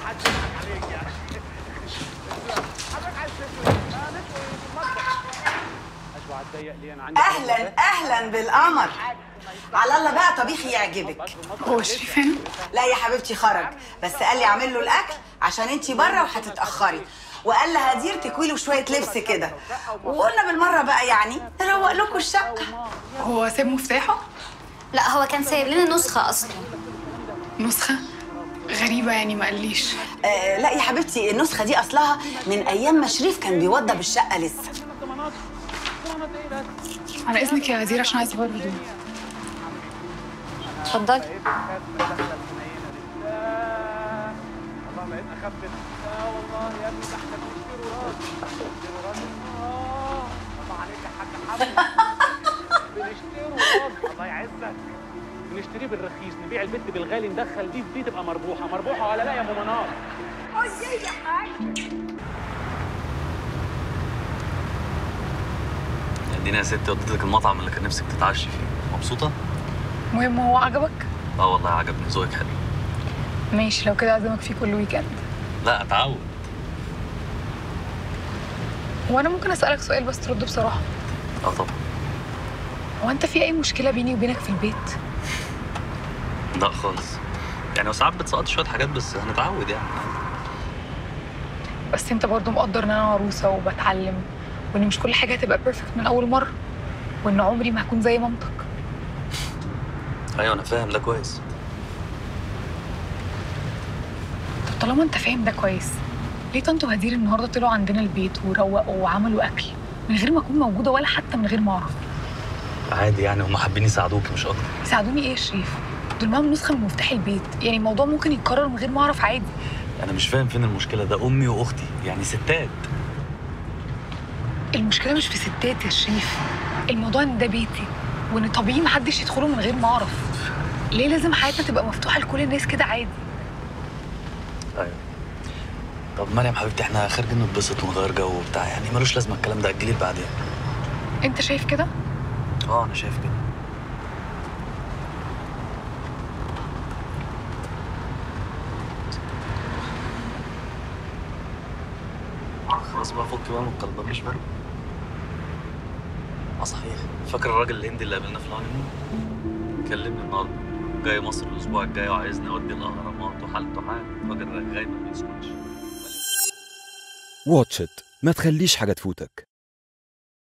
حد يضحك عليك يعني حضرتك عايز تشوي آه، نشوي في المطبخ اشوي على الضيق ليه انا عندي اهلا اهلا بالقمر على الله بقى طبيخي يعجبك هو شريف هنا؟ لا يا حبيبتي خرج بس قال لي اعمل له الاكل عشان انتي بره وهتتاخري وقال لهدير تكوي له شويه لبس كده وقلنا بالمره بقى يعني نروق لكم الشقه هو ساب مفتاحه؟ لا هو كان سايب لنا نسخة أصلا نسخة؟ غريبة يعني ما قاليش آه لا يا حبيبتي النسخه دي اصلها من ايام ما شريف كان بيوضب الشقه لسه على إذنك يا غزير عشان عايزة أغير هدومي اتفضلي والله ما يبقى خفت لا والله يا ابني ده احنا بنشتري راس بنشتري راس اه الله عليك يا حاج حمد بنشتري راس الله يعزك بنشتريه بالرخيص نبيع البت بالغالي ندخل دي في دي تبقى مربوحه مربوحه ولا لا يا ام منار اديني يا ستي وديت لك المطعم اللي كان نفسك تتعشي فيه مبسوطه المهم هو عجبك؟ اه والله عجبني ذوقك حلو ماشي لو كده أعزمك فيه كل ويكند لا اتعود هو أنا ممكن أسألك سؤال بس ترد بصراحة اه طبعا هو أنت في أي مشكلة بيني وبينك في البيت؟ لا خالص يعني وساعات بتسقط شويه حاجات بس هنتعود يعني بس أنت برضو مقدر إن أنا عروسة وبتعلم وإن مش كل حاجة هتبقى بيرفكت من أول مرة وإن عمري ما هكون زي مامتك ايوه انا فاهم ده كويس طب طالما أنت فاهم ده كويس ليه طنط وهدير النهارده طلعوا عندنا البيت وروقوا وعملوا أكل من غير ما أكون موجودة ولا حتى من غير ما أعرف عادي يعني هم حابين يساعدوك مش اكتر يساعدوني ايه يا شريف؟ دول معاهم نسخه من مفتاح البيت يعني الموضوع ممكن يتكرر من غير ما اعرف عادي انا مش فاهم فين المشكله ده امي واختي يعني ستات المشكله مش في ستات يا شريف الموضوع ان ده بيتي وان طبيعي محدش يدخله من غير ما اعرف ليه لازم حياتنا تبقى مفتوحه لكل الناس كده عادي ايوه طب مريم حبيبتي احنا خارجين نتبسط ونغير جو وبتاع يعني ملوش لازمه الكلام ده اجليه بعدين انت شايف كده اه انا شايف كده خلاص بقى فك بقى من القلبانيش بقى اه صحيح فاكر الراجل الهندي اللي قابلناه في الهانيمون كلمني النهارده جاي مصر الاسبوع الجاي وعايزني اودي الاهرامات وحالته حال راجل رغاي ما بيسكتش واتش إت ما تخليش حاجة تفوتك